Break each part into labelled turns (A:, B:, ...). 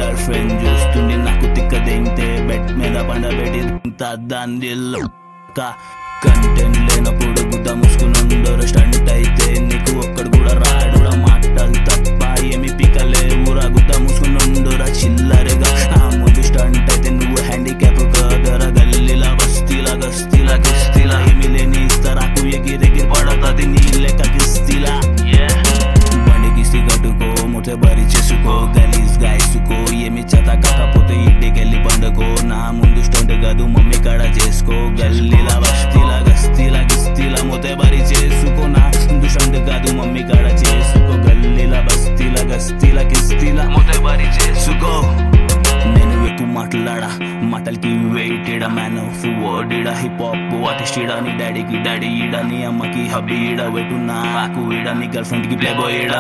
A: girl friend చూస్తుండి నాకు తిక్క దింతే bed మీద పండబెట్టి దాన్ని కంటెంట్ లేనప్పుడు గుద్ద ముసుకునుండరు స్టంట్ అయితే నీకు ఒక్కడు కూడా రాడురా మాటలు తప్ప ఏమి పీకలేవురా గుద్ద ముసుకునుండురా చిల్లరగా నా ముందు స్టంట్ అయితే నువ్వు హ్యాండిక్యాప్ కాదరా గల్లీలా బస్తీలా గస్తీలా గిస్తీలా ఏమి లేని ఇస్తారాకు ఎగిరెగిరి పడతది నీ లెక్క కిస్తీలా బండికి సిగట్టుకో ముఠ బరి చేసుకో గలీజ్ గాయసుకో ఏమి చేత కాకపోతే ఇంటికెళ్ళి పండుకో నా ముందు స్టంట్ కాదు మమ్మీ కాడ చేసుకో గల్లీలా బస్తీలా గస్తీలా గిస్తీలా ముతే బరి చేసుకో నా ముందు స్టంట్ కాదు మమ్మీ కాడ చేసుకో గల్లీలా బస్తీలా గస్తీలా గిస్తీలా ముతే బరి చేసుకో నేను ఎక్కువ మాట్లాడా మాటలకి వెయిట్ ఇడ మ్యాన్ ఆఫ్ వర్డ్ ఇడ హిప్ హాప్ ఆర్టిస్ట్ ఇడ నీ డాడీకి డాడీ ఇడ నీ అమ్మకి హబ్బీ ఇడ వెటు నాకు ఇడ నీ గర్ల్ ఫ్రెండ్ కి ప్లే బాయ్ ఇడ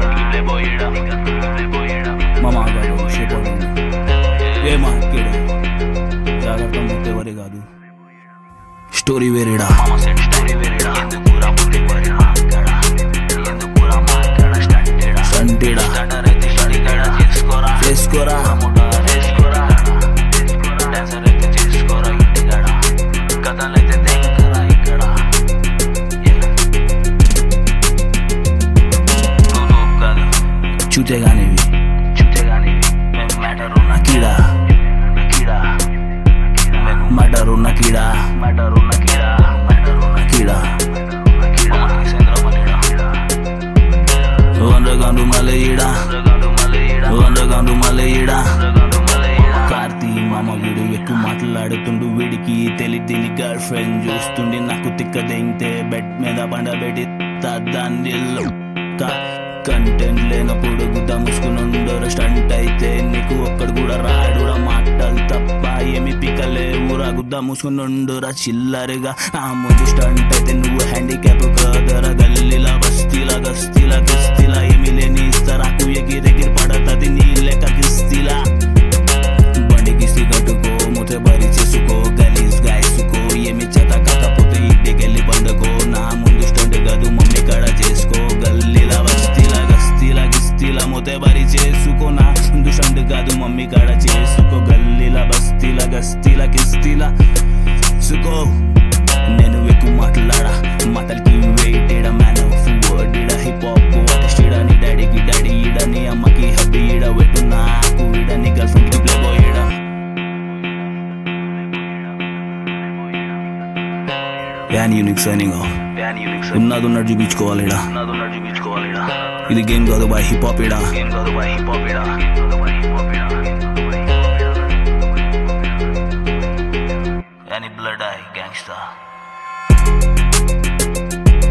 A: మా మాగాడు షేపోడు ఏ మార్కెడు జాగ్రత్త ముట్టేవరే కాదు స్టోరీ వేరేడా స్టంటేడా చేసుకోరా చూతే గానివి నకీడా మటరు నకీడా నకీడా వందగాండు మలయిడా వందగాండు మలయిడా కార్తీ మామ వీడు ఎక్కువ మాట్లాడుతుండు వీడికి తెలియని గర్ల్ ఫ్రెండ్ చూస్తుండి నాకు తిక్క దింతే బెడ్ మీద పండబెట్టి దాన్ని కంటెంట్ లేనప్పుడు గుద్ద ముసుకునుండరు స్టంట్ అయితే నీకు ఒక్కడు కూడా రాడురా మాటలు తప్ప ఏమి పికలేవురా గుద్ద ముసుకునుండురా చిల్లరగా నా ముందు స్టంట్ అయితే నువ్వు హ్యాండిక్యాప్ కాదరా గల్లీలా బస్తీలా గస్తీలా గస్తీలా ఏమి లేని ఇస్తారాకు ఎగిరెగిరి పడతది నీ లెక్క కిస్తీలా బండికి సిగట్టుకో ముతే బరి చేసుకో గలీజ్ గాయసుకో ఏమి చేత కాకపోతే ఇంటికెళ్ళి పండుకో నా ముందు స్టంట్ కాదు మమ్మీ కాడ చేసుకో గల్లీలా బస్తీలా గస్తీలా గిస్తీలా ముతే బరి చేసుకో నా ముందు స్టంట్ కాదు మమ్మీ కాడ చేసుకో గల్లీలా బస్తీలా గస్తీలా కిస్తీలా సుకో నేను ఎక్కువ మాట్లాడా మాటలకి వెయిట్ ఇడ మ్యాన్ ఆఫ్ వర్డ్ ఇడ హిప్ హాప్ ఆర్టిస్ట్ ఇడ నీ డాడీకి డాడీ ఇడ నీ అమ్మకి హబ్బీ ఇడ వెటు నాకు ఇడ నీ గర్ల్ ఫ్రెండ్ కి ప్లే బాయ్ ఇడ యాన్ యూనిక్ సైనింగ్ ఆఫ్ ఉన్నది ఉన్నట్టు చూపించుకోవాలి ఇడ ఇది గేమ్ కాదు బాయ్ హిప్ హాప్ ఇడ యానీ బ్లడ్ ఐ గ్యాంగ్స్టర్